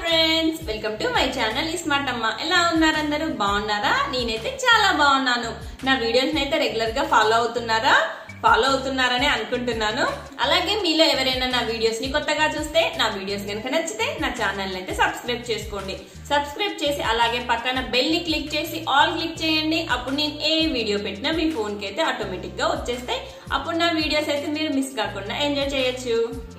friends welcome to my channel smart అమ్మ ఎలా ఉన్నారు అందరూ బాగున్నారా నేనైతే చాలా బాగున్నాను నా వీడియోస్ అయితే రెగ్యులర్ గా ఫాలో అవుతున్నారా ఫాలో అవుతున్నారని అనుకుంటున్నాను అలాగే మీలో ఎవరైనా నా వీడియోస్ ని కొత్తగా చూస్తే నా వీడియోస్ కనుక నచ్చితే నా ఛానల్ అయితే సబ్స్క్రైబ్ చేసుకోండి సబ్స్క్రైబ్ చేసి అలాగే పక్కన బెల్ ని క్లిక్ చేసి ఆల్ క్లిక్ చేయండి అప్పుడు నేను ఏ వీడియో పెట్టినా మీ ఫోన్ కి అయితే ఆటోమేటిక్ గా వచ్చేస్తాయి అప్పుడు నా వీడియోస్ అయితే మీరు మిస్ కాకుండా ఎంజాయ్ చేయొచ్చు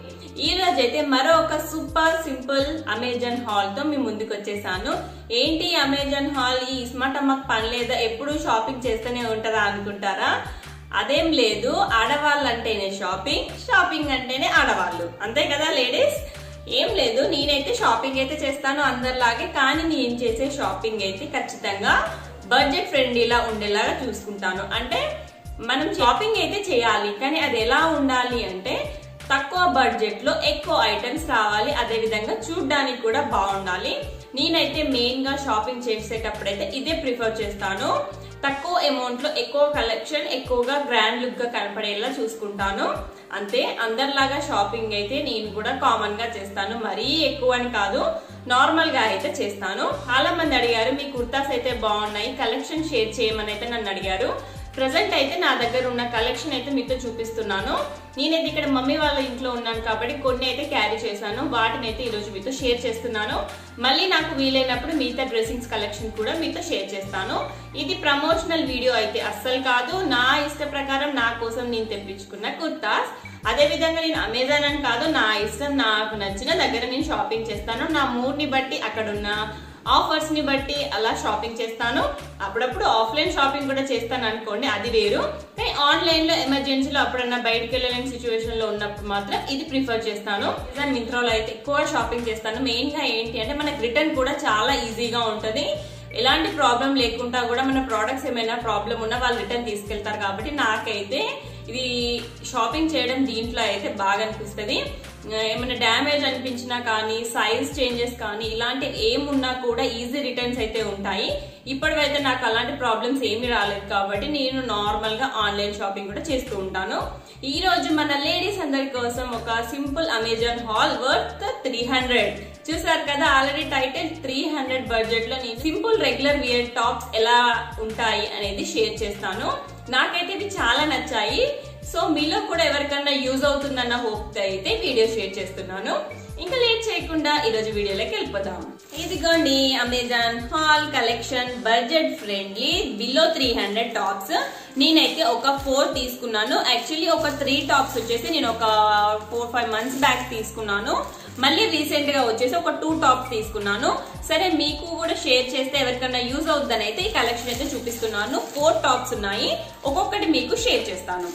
ఈ రోజు అయితే మరో ఒక సూపర్ సింపుల్ అమెజాన్ హాల్ తో మీ ముందుకు వచ్చేసాను ఏంటి అమెజాన్ హాల్ ఈ స్మార్ట్ అమ్మకు పని లేదా ఎప్పుడు షాపింగ్ చేస్తూనే ఉంటారా అనుకుంటారా అదేం లేదు ఆడవాళ్ళు అంటేనే షాపింగ్ షాపింగ్ అంటేనే ఆడవాళ్ళు అంతే కదా లేడీస్ ఏం లేదు నేనైతే షాపింగ్ అయితే చేస్తాను అందరిలాగే కానీ నేను చేసే షాపింగ్ అయితే ఖచ్చితంగా బడ్జెట్ ఫ్రెండ్లీలా ఉండేలాగా చూసుకుంటాను అంటే మనం షాపింగ్ అయితే చేయాలి కానీ అది ఎలా ఉండాలి అంటే తక్కువ బడ్జెట్ లో ఎక్కువ ఐటమ్స్ రావాలి అదే విధంగా చూడడానికి కూడా బాగుండాలి నేనైతే మెయిన్ గా షాపింగ్ చేసేటప్పుడైతే ఇదే ప్రిఫర్ చేస్తాను తక్కువ అమౌంట్ లో ఎక్కువ కలెక్షన్ ఎక్కువగా గ్రాండ్ లుక్ గా కనపడేలా చూసుకుంటాను అంతే అందరిలాగా షాపింగ్ అయితే నేను కూడా కామన్ గా చేస్తాను మరీ ఎక్కువ అని కాదు నార్మల్ గా అయితే చేస్తాను చాలా మంది అడిగారు మీ కుర్తాస్ అయితే బాగున్నాయి కలెక్షన్ షేర్ చేయమని అయితే నన్ను అడిగారు ప్రజెంట్ అయితే నా దగ్గర ఉన్న కలెక్షన్ అయితే మీతో చూపిస్తున్నాను నేనైతే ఇక్కడ మమ్మీ వాళ్ళ ఇంట్లో ఉన్నాను కాబట్టి కొన్ని అయితే క్యారీ చేశాను వాటిని అయితే ఈరోజు మీతో షేర్ చేస్తున్నాను మళ్ళీ నాకు వీలైనప్పుడు మిగతా డ్రెస్సింగ్స్ కలెక్షన్ కూడా మీతో షేర్ చేస్తాను ఇది ప్రమోషనల్ వీడియో అయితే అస్సలు కాదు నా ఇష్ట ప్రకారం నా కోసం నేను తెప్పించుకున్న కుర్తాస్ అదే విధంగా నేను అమెజాన్ అని కాదు నా ఇష్టం నాకు నచ్చిన దగ్గర నేను షాపింగ్ చేస్తాను నా మూడ్ ని బట్టి అక్కడ ఉన్న ఆఫర్స్ ని బట్టి అలా షాపింగ్ చేస్తాను అప్పుడప్పుడు ఆఫ్లైన్ షాపింగ్ కూడా చేస్తాను అనుకోండి అది వేరు కానీ ఆన్లైన్ లో ఎమర్జెన్సీలో అప్పుడన్నా బయటకు వెళ్ళలేని సిచ్యువేషన్ లో ఉన్నప్పుడు మాత్రం ఇది ప్రిఫర్ చేస్తాను అమెజాన్ మింత్రాలో అయితే ఎక్కువ షాపింగ్ చేస్తాను మెయిన్ గా ఏంటి అంటే మనకి రిటర్న్ కూడా చాలా ఈజీగా ఉంటది ఎలాంటి ప్రాబ్లం లేకుండా కూడా మన ప్రోడక్ట్స్ ఏమైనా ప్రాబ్లం ఉన్నా వాళ్ళు రిటర్న్ తీసుకెళ్తారు కాబట్టి నాకైతే ఇది షాపింగ్ చేయడం దీంట్లో అయితే బాగా అనిపిస్తుంది ఏమైనా డ్యామేజ్ అనిపించినా కానీ సైజ్ చేంజెస్ కానీ ఇలాంటి ఏమున్నా కూడా ఈజీ రిటర్న్స్ అయితే ఉంటాయి ఇప్పటివైతే నాకు అలాంటి ప్రాబ్లమ్స్ ఏమీ రాలేదు కాబట్టి నేను నార్మల్ గా ఆన్లైన్ షాపింగ్ కూడా చేస్తూ ఉంటాను ఈ రోజు మన లేడీస్ అందరి కోసం ఒక simple Amazon haul worth three hundred చూసారు కదా already title three hundred budget లో నేను సింపుల్ రెగ్యులర్ వియర్ టాప్స్ ఎలా ఉంటాయి అనేది షేర్ చేస్తాను నాకైతే ఇవి చాలా నచ్చాయి సో మీలో కూడా ఎవరికన్నా యూజ్ అవుతుందన్న హోప్ అయితే వీడియో షేర్ చేస్తున్నాను ఇంకా లేట్ చేయకుండా ఈరోజు వీడియోలోకి వెళ్ళిపోదాం ఇదిగోండి Amazon haul collection budget friendly below three hundred tops నేనైతే ఒక ఫోర్ తీసుకున్నాను యాక్చువల్లీ ఒక త్రీ టాప్స్ వచ్చేసి నేను ఒక ఫోర్ ఫైవ్ మంత్స్ బ్యాక్ తీసుకున్నాను మళ్ళీ రీసెంట్ గా వచ్చేసి ఒక టూ టాప్స్ తీసుకున్నాను సరే మీకు కూడా షేర్ చేస్తే ఎవరికన్నా యూజ్ అవుతుందని అయితే ఈ కలెక్షన్ అయితే చూపిస్తున్నాను ఫోర్ టాప్స్ ఉన్నాయి ఒక్కొక్కటి మీకు షేర్ చేస్తాను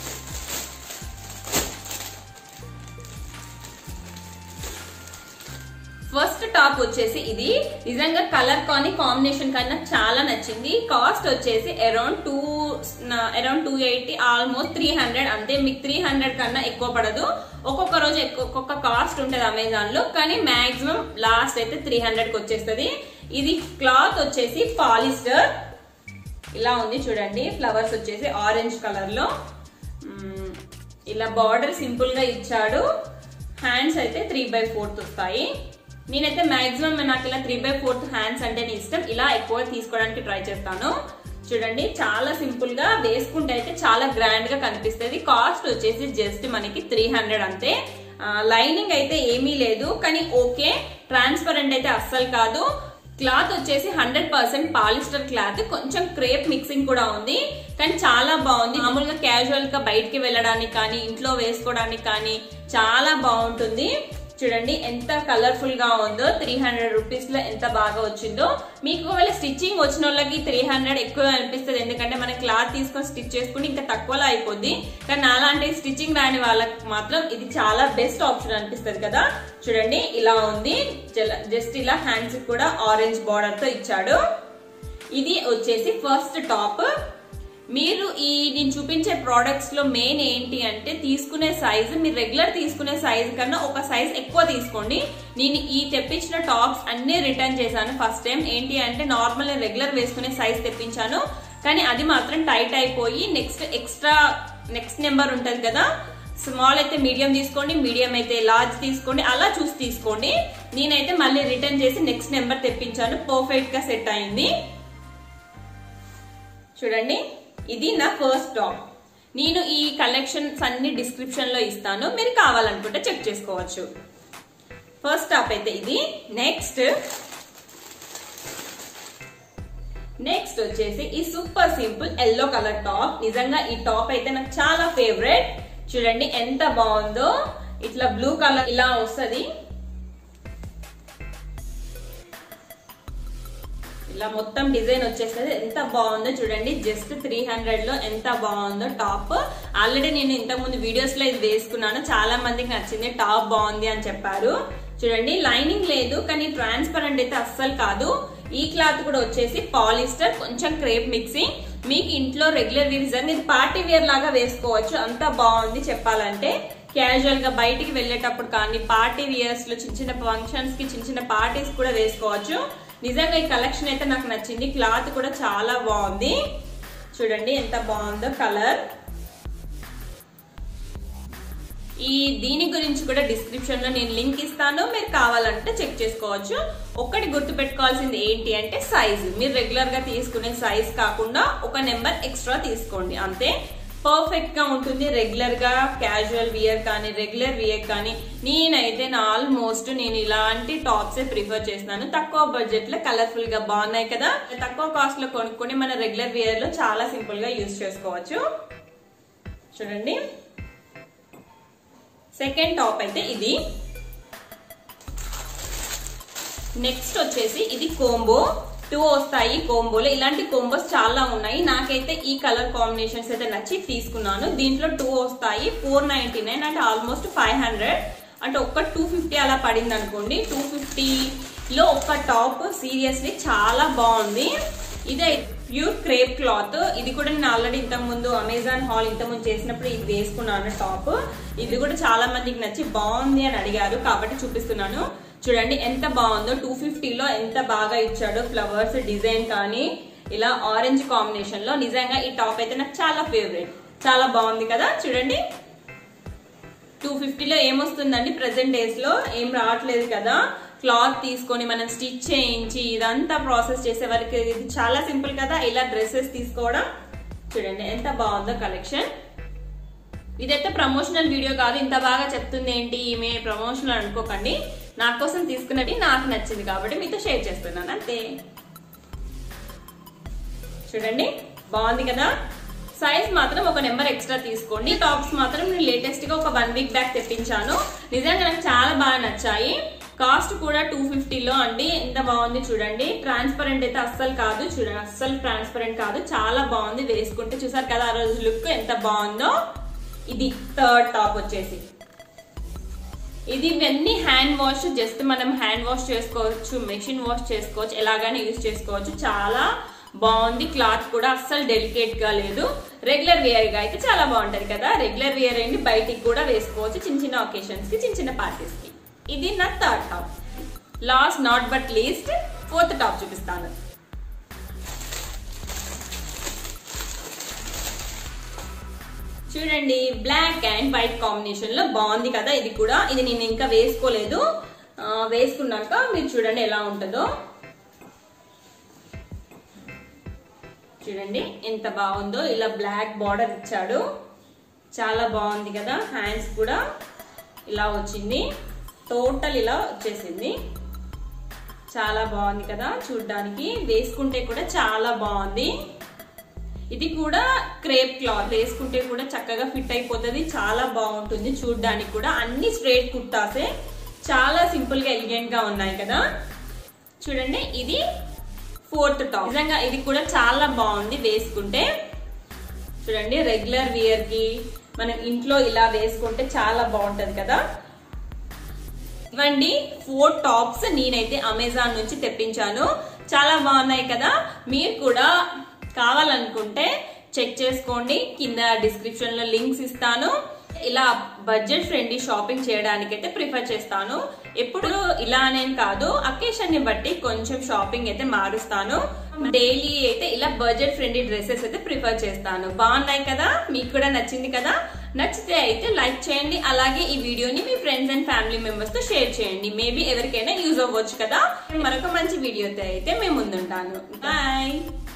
ఫస్ట్ టాప్ వచ్చేసి ఇది నిజంగా కలర్ కానీ కాంబినేషన్ కన్నా చాలా నచ్చింది కాస్ట్ వచ్చేసి around two around two eighty almost three hundred అంతే మీకు త్రీ హండ్రెడ్ కన్నా ఎక్కువ పడదు ఒక్కొక్క రోజు ఒక్కొక్క కాస్ట్ ఉంటుంది అమెజాన్ లో కానీ మాక్సిమం లాస్ట్ అయితే త్రీ హండ్రెడ్ కి వచ్చేస్తుంది ఇది క్లాత్ వచ్చేసి పాలిస్టర్ ఇలా ఉంది చూడండి ఫ్లవర్స్ వచ్చేసి ఆరెంజ్ కలర్ లో ఇలా బార్డర్ సింపుల్ గా ఇచ్చాడు హ్యాండ్స్ అయితే త్రీ బై ఫోర్త్ వస్తాయి నేనైతే మాక్సిమం నాకు ఇలా త్రీ బై ఫోర్త్ హ్యాండ్స్ అంటే ఇష్టం ఇలా ఎక్కువ తీసుకోవడానికి ట్రై చేస్తాను చూడండి చాలా సింపుల్ గా వేసుకుంటే అయితే చాలా గ్రాండ్ గా కనిపిస్తుంది కాస్ట్ వచ్చేసి జస్ట్ మనకి త్రీ హండ్రెడ్ అంతే లైనింగ్ అయితే ఏమీ లేదు కానీ ఓకే ట్రాన్స్పరెంట్ అయితే అస్సలు కాదు క్లాత్ వచ్చేసి హండ్రెడ్ పర్సెంట్ పాలిస్టర్ క్లాత్ కొంచెం క్రేప్ మిక్సింగ్ కూడా ఉంది కానీ చాలా బాగుంది మామూలుగా క్యాజువల్ గా బయటికి వెళ్ళడానికి కానీ ఇంట్లో వేసుకోవడానికి కానీ చాలా బాగుంటుంది చూడండి ఎంత కలర్ఫుల్ గా ఉందో త్రీ హండ్రెడ్ రూపీస్ లో ఎంత బాగా వచ్చిందో మీకు ఒకవేళ స్టిచ్చింగ్ వచ్చిన వాళ్ళకి త్రీ హండ్రెడ్ ఎక్కువ అనిపిస్తుంది ఎందుకంటే మనం క్లాత్ తీసుకొని స్టిచ్ చేసుకుని ఇంకా తక్కువలో అయిపోద్ది కానీ అలాంటి స్టిచ్చింగ్ రాని వాళ్ళకి మాత్రం ఇది చాలా బెస్ట్ ఆప్షన్ అనిపిస్తుంది కదా చూడండి ఇలా ఉంది జస్ట్ ఇలా హ్యాండ్స్ కూడా ఆరెంజ్ బార్డర్ తో ఇచ్చాడు ఇది వచ్చేసి ఫస్ట్ టాప్ మీరు ఈ నేను చూపించే ప్రోడక్ట్స్ లో మెయిన్ ఏంటి అంటే తీసుకునే సైజు మీరు రెగ్యులర్ తీసుకునే సైజు కన్నా ఒక సైజ్ ఎక్కువ తీసుకోండి నేను ఈ తెప్పించిన టాప్స్ అన్ని రిటర్న్ చేశాను ఫస్ట్ టైం ఏంటి అంటే నార్మల్ రెగ్యులర్ వేసుకునే సైజ్ తెప్పించాను కానీ అది మాత్రం టైట్ అయిపోయి నెక్స్ట్ ఎక్స్ట్రా నెక్స్ట్ నెంబర్ ఉంటది కదా స్మాల్ అయితే మీడియం తీసుకోండి మీడియం అయితే లార్జ్ తీసుకోండి అలా చూసి తీసుకోండి నేనైతే మళ్ళీ రిటర్న్ చేసి నెక్స్ట్ నెంబర్ తెప్పించాను పర్ఫెక్ట్ గా సెట్ అయింది చూడండి ఇది నా ఫస్ట్ టాప్ నేను ఈ కలెక్షన్స్ అన్ని డిస్క్రిప్షన్ లో ఇస్తాను మీరు కావాలనుకుంటే చెక్ చేసుకోవచ్చు ఫస్ట్ టాప్ అయితే ఇది నెక్స్ట్ నెక్స్ట్ వచ్చేసి ఈ super simple yellow colour top నిజంగా ఈ టాప్ అయితే నాకు చాలా ఫేవరెట్ చూడండి ఎంత బాగుందో ఇట్లా బ్లూ కలర్ ఇలా వస్తుంది ఇలా మొత్తం డిజైన్ వచ్చేస్తుంది ఎంత బాగుందో చూడండి జస్ట్ త్రీ హండ్రెడ్ లో ఎంత బాగుందో టాప్ ఆల్రెడీ నేను ఇంతకు ముందు వీడియోస్ లో ఇది వేసుకున్నాను చాలా మందికి నచ్చింది టాప్ బాగుంది అని చెప్పారు చూడండి లైనింగ్ లేదు కానీ ట్రాన్స్పరెంట్ అయితే అస్సలు కాదు ఈ క్లాత్ కూడా వచ్చేసి పాలిస్టర్ కొంచెం క్రేప్ మిక్సింగ్ మీకు ఇంట్లో రెగ్యులర్ వేర్ ఇది పార్టీ వేర్ లాగా వేసుకోవచ్చు అంత బాగుంది చెప్పాలంటే క్యాజువల్ గా బయటికి వెళ్ళేటప్పుడు కానీ పార్టీ వియర్స్ లో చిన్న చిన్న ఫంక్షన్స్ కి చిన్న చిన్న పార్టీస్ కూడా వేసుకోవచ్చు నిజంగా ఈ కలెక్షన్ అయితే నాకు నచ్చింది క్లాత్ కూడా చాలా బాగుంది చూడండి ఎంత బాగుందో కలర్ ఈ దీని గురించి కూడా డిస్క్రిప్షన్ లో నేను లింక్ ఇస్తాను మీరు కావాలంటే చెక్ చేసుకోవచ్చు ఒక్కటి గుర్తు పెట్టుకోవాల్సింది ఏంటి అంటే సైజ్ మీరు రెగ్యులర్ గా తీసుకునే సైజ్ కాకుండా ఒక నెంబర్ ఎక్స్ట్రా తీసుకోండి అంతే పర్ఫెక్ట్ గా ఉంటుంది రెగ్యులర్ గా క్యాజువల్ వియర్ కానీ రెగ్యులర్ వియర్ కానీ నేనైతే నా ఆల్మోస్ట్ నేను ఇలాంటి టాప్స్ ప్రిఫర్ చేస్తున్నాను తక్కువ బడ్జెట్ లో కలర్ఫుల్ గా బాగున్నాయి కదా తక్కువ కాస్ట్ లో కొనుక్కొని మన రెగ్యులర్ వియర్ లో చాలా సింపుల్ గా యూజ్ చేసుకోవచ్చు చూడండి సెకండ్ టాప్ అయితే ఇది నెక్స్ట్ వచ్చేసి ఇది కోంబో టూ వస్తాయి కోంబోలో ఇలాంటి కోంబోస్ చాలా ఉన్నాయి నాకైతే ఈ కలర్ కాంబినేషన్స్ అయితే నచ్చి తీసుకున్నాను దీంట్లో టూ వస్తాయి ఫోర్ నైన్టీ నైన్ అంటే ఆల్మోస్ట్ ఫైవ్ హండ్రెడ్ అంటే ఒక్క టూ ఫిఫ్టీ అలా పడింది అనుకోండి టూ ఫిఫ్టీలో ఒక టాప్ సీరియస్లీ చాలా బాగుంది ఇదే ప్యూర్ క్రేప్ క్లాత్ ఇది కూడా నేను ఆల్రెడీ ఇంతకు ముందు అమెజాన్ హాల్ ఇంతకు ముందు చేసినప్పుడు ఇది వేసుకున్నాను టాప్ ఇది కూడా చాలా మందికి నచ్చి బాగుంది అని అడిగారు కాబట్టి చూపిస్తున్నాను చూడండి ఎంత బాగుందో టూ ఫిఫ్టీలో ఎంత బాగా ఇచ్చాడో ఫ్లవర్స్ డిజైన్ కానీ ఇలా ఆరెంజ్ కాంబినేషన్ లో నిజంగా ఈ టాప్ అయితే నాకు చాలా ఫేవరెట్ చాలా బాగుంది కదా చూడండి టూ ఫిఫ్టీలో ఏమొస్తుందండి ప్రెసెంట్ డేస్ లో ఏం రావట్లేదు కదా క్లాత్ తీసుకొని మనం స్టిచ్ చేయించి ఇదంతా ప్రాసెస్ చేసే వరకు ఇది చాలా సింపుల్ కదా ఇలా డ్రెస్సెస్ తీసుకోవడం చూడండి ఎంత బాగుందో కలెక్షన్ ఇదైతే ప్రమోషనల్ వీడియో కాదు ఇంత బాగా చెప్తుంది ఏంటి ఈమె ప్రమోషనల్ అనుకోకండి నా కోసం తీసుకున్నది నాకు నచ్చింది కాబట్టి మీతో షేర్ చేస్తున్నాను అంతే చూడండి బాగుంది కదా సైజ్ మాత్రం ఒక నెంబర్ ఎక్స్ట్రా తీసుకోండి టాప్స్ మాత్రం నేను లేటెస్ట్ గా ఒక వన్ వీక్ బ్యాక్ తెప్పించాను నిజంగా నాకు చాలా బాగా నచ్చాయి కాస్ట్ కూడా టూ ఫిఫ్టీలో అండి ఎంత బాగుంది చూడండి ట్రాన్స్పరెంట్ అయితే అస్సలు కాదు చూడండి అస్సలు ట్రాన్స్పరెంట్ కాదు చాలా బాగుంది వేసుకుంటే చూసారు కదా ఆ రోజు లుక్ ఎంత బాగుందో ఇది థర్డ్ టాప్ వచ్చేసి ఇది ఇవన్నీ హ్యాండ్ వాష్ జస్ట్ మనం హ్యాండ్ వాష్ చేసుకోవచ్చు మెషిన్ వాష్ చేసుకోవచ్చు ఎలాగైనా యూజ్ చేసుకోవచ్చు చాలా బాగుంది క్లాత్ కూడా అస్సలు డెలికేట్ గా లేదు రెగ్యులర్ వేర్ గా అయితే చాలా బాగుంటది కదా రెగ్యులర్ వేర్ అయింది బయటికి కూడా వేసుకోవచ్చు చిన్న చిన్న ఒకేషన్స్ కి చిన్న చిన్న పార్టీస్ కి ఇది నా third top last not but least fourth top చూపిస్తాను చూడండి బ్లాక్ అండ్ వైట్ కాంబినేషన్ లో బాగుంది కదా ఇది కూడా ఇది నేను ఇంకా వేసుకోలేదు ఆ, వేసుకున్నాక మీరు చూడండి ఎలా ఉంటుందో చూడండి ఎంత బాగుందో ఇలా బ్లాక్ బార్డర్ ఇచ్చాడు చాలా బాగుంది కదా హ్యాండ్స్ కూడా ఇలా వచ్చింది టోటల్ ఇలా వచ్చేసింది చాలా బాగుంది కదా చూడ్డానికి వేసుకుంటే కూడా చాలా బాగుంది ఇది కూడా క్రేప్ క్లాత్ వేసుకుంటే కూడా చక్కగా ఫిట్ అయిపోతుంది చాలా బాగుంటుంది చూడ్డానికి కూడా అన్ని స్ట్రైట్ కుర్తాసే చాలా సింపుల్ గా ఎలిగెంట్ గా ఉన్నాయి కదా చూడండి ఇది ఫోర్త్ టాప్ నిజంగా ఇది కూడా చాలా బాగుంది వేసుకుంటే చూడండి రెగ్యులర్ వియర్ కి మనం ఇంట్లో ఇలా వేసుకుంటే చాలా బాగుంటది కదా ఇవ్వండి ఫోర్ టాప్స్ నేనైతే అమెజాన్ నుంచి తెప్పించాను చాలా బాగున్నాయి కదా మీరు కూడా కావాలనుకుంటే చెక్ చేసుకోండి కింద డిస్క్రిప్షన్ లో లింక్స్ ఇస్తాను ఇలా బడ్జెట్ ఫ్రెండ్లీ షాపింగ్ చేయడానికి అయితే ప్రిఫర్ చేస్తాను ఎప్పుడు ఇలా అనేం కాదు అకేషన్ ని బట్టి కొంచెం షాపింగ్ అయితే మారుస్తాను డైలీ అయితే ఇలా బడ్జెట్ ఫ్రెండ్లీ డ్రెస్సెస్ అయితే ప్రిఫర్ చేస్తాను బాగున్నాయి కదా మీకు కూడా నచ్చింది కదా నచ్చితే అయితే లైక్ చేయండి అలాగే ఈ వీడియోని మీ ఫ్రెండ్స్ అండ్ ఫ్యామిలీ మెంబర్స్ తో షేర్ చేయండి మేబీ ఎవరికైనా యూజ్ అవ్వచ్చు కదా మరొక మంచి వీడియోతో అయితే మేము ముందుంటాను బాయ్